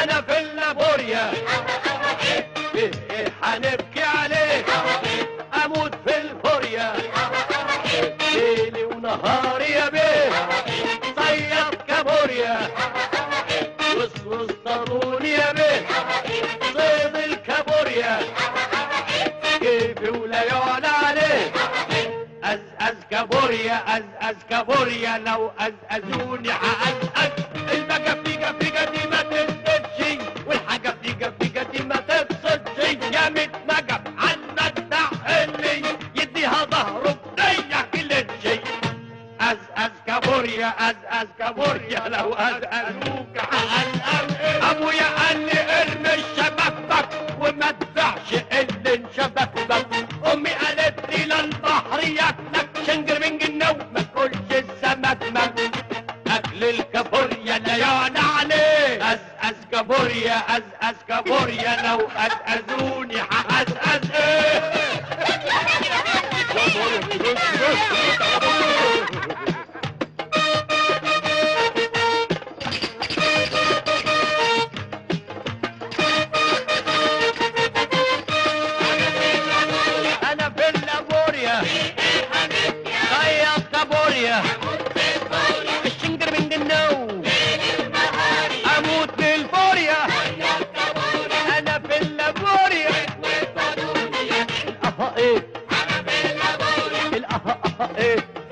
انا في اللابوريا ايه ايه هنبكي عليه اموت في الفوريا ليلي ونهاري يا بيه صياد كابوريا وصلوا اصطادوني يا بيه صيد الكابوريا كيفي ولا يعلى عليه أز أز كابوريا أز أز كابوريا لو أزأزوني هأزأز البقى فيجا فيجا دي ما تسكتش والحاجة فيجا فيجا دي ما تفسدش يا متنجم عنك تحلي يديها ظهره بديع كل شيء أز أز كابوريا أز أز كابوريا لو أزأزوك هأزأز أبويا قال لي ارمي شبكتك وما تبيعش اللي انشبكتك أمي قالت لي للبحر ياكلك شنجر من جنو ما تقولش السمك مك أكل الكابوريا لا يعنى عليه أز أز كابوريا أز أز كابوريا لو أزأزوني هأزأز إيه انا في اللابوريا صياد كابوريا الشنجر من النو اموت بالفوريا انا في اللابوريا الاها ايه الاها اها ايه